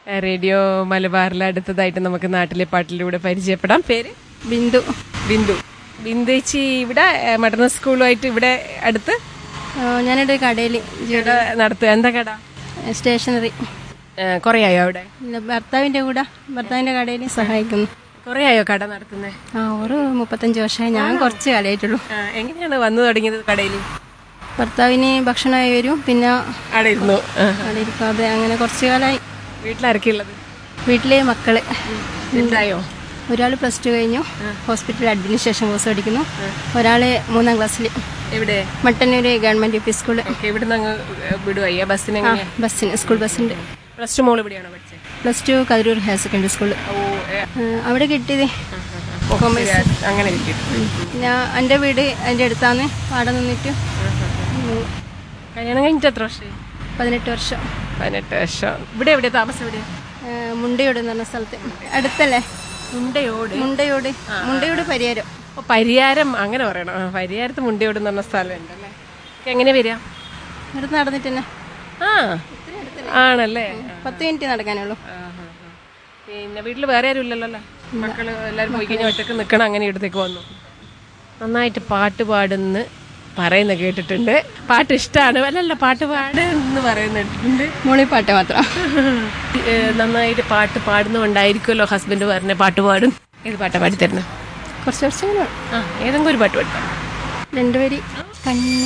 ഏ, റേഡിയോ മലബാറിലെ അടുത്തതായിട്ട് നമുക്ക് നാട്ടിലെ പാട്ടിലൂടെ പരിചയപ്പെടാം പേര് ബിന്ദു ബിന്ദു ബിന്ദുച്ചി ഇവിടെ ഏ, മഡർണ സ്കൂളുമായിട്ട് ഇവിടെ അടുത്ത് ആ, ഞാനിവിടെ കടയിൽ ഇവിടെ നടത്തുക എന്താ കട സ്റ്റേഷനറി കുറേ ആയോ അവിടെ ഇല്ല, ഭർത്താവിന്റെ കൂടെ ഭർത്താവിന്റെ കടയിൽ സഹായിക്കുന്നു കുറേ ആയോ കട നടത്തുന്നത് ആ ഒരു മുപ്പത്തഞ്ച് വർഷമായി ഞാൻ കുറച്ച് കാലമായിട്ടുള്ളൂ എങ്ങനെയാണ് വന്നു തുടങ്ങിയത് കടയിൽ ഭർത്താവിന് ഭക്ഷണമായി വരും പിന്നെ അവിടെ ഇരുന്നു ആ. അവിടെ ഇരിക്കാതെ അങ്ങനെ കുറച്ച് കാലമായി വീട്ടിലാരൊക്കെ ഉള്ളത് വീട്ടിലെ മക്കള് എന്തായോ ഒരാൾ പ്ലസ് ടു കഴിഞ്ഞു ഹോസ്പിറ്റൽ അഡ്മിനിസ്ട്രേഷൻ കോഴ്സ് പഠിക്കുന്നു ഒരാള് മൂന്നാം ക്ലാസ്സിൽ എവിടെ Mattannur government U P school okay ഇവിടുന്ന് അങ്ങ് വിടുവയ്യ ബസ്സിന് ആ എങ്ങനെയാ ബസ്സിന് സ്കൂൾ ബസ്സുണ്ട് പ്ലസ് ടു മോൾ ഇവിടെയാണോ പഠിച്ചത് plus two Kathirur higher secondary school ഓ ഏ, അവിടെ കിട്ടിയത് ശരി, അങ്ങനെ കിട്ടിയിട്ട് പിന്നെ എൻ്റെ വീട് എൻ്റെ അടുത്താണ് അവിടെ നിന്നിട്ട് ഉം, കല്യാണം കഴിഞ്ഞിട്ട് എത്ര വർഷമായി പതിനെട്ട് വർഷം പതിനെട്ട് വർഷം ഇവിടെ എവിടെയാ താമസം എവിടെയാ ആ, മുണ്ടയോട് എന്ന് പറഞ്ഞ സ്ഥലത്ത് അടുത്തല്ലേ മുണ്ടയോട് മുണ്ടയോട് മുണ്ടയോട് പരിഹാരം ഓ, പരിയാരം അങ്ങനെ പറയണം ആ, പരിയാരത്ത് മുണ്ടയോട് എന്ന് പറഞ്ഞ സ്ഥലം ഉണ്ടല്ലേ ഒക്കെ എങ്ങനെ വരിക ഇവിടെ നടന്നിട്ട് തന്നെ ആ ആണല്ലേ പത്ത് മിനിറ്റ് നടക്കാനുള്ളൂ ആ, ആ, ആ. പിന്നെ വീട്ടിൽ വേറെ ആരും ഇല്ലല്ലോ അല്ലേ മക്കള് എല്ലാവരും പോയി കഴിഞ്ഞാൽ ഒറ്റക്ക് നിൽക്കണം അങ്ങനെ ഇവിടത്തേക്ക് വന്നു നന്നായിട്ട് പാട്ട് പാടുന്ന് പറയുന്ന കേട്ടിട്ടുണ്ട് പാട്ട് ഇഷ്ടമാണ് അല്ലല്ല പാട്ട് പാടുന്ന് പറയുന്ന കേട്ടിട്ടുണ്ട് മൂളിപ്പാട്ട് മാത്രം ഏ, നന്നായിട്ട് പാട്ട് പാടുന്നുണ്ടായിരിക്കുമല്ലോ ഹസ്ബൻഡ് പറഞ്ഞ പാട്ട് പാടും ഏത് പാട്ടാ പാടിത്തരുന്നത് കുറച്ച് കുറച്ച് ഇങ്ങനെ ആ ഏതെങ്കിലും ഒരു പാട്ട് പാടിത്തരാം രണ്ടുപേര് കണ്ണു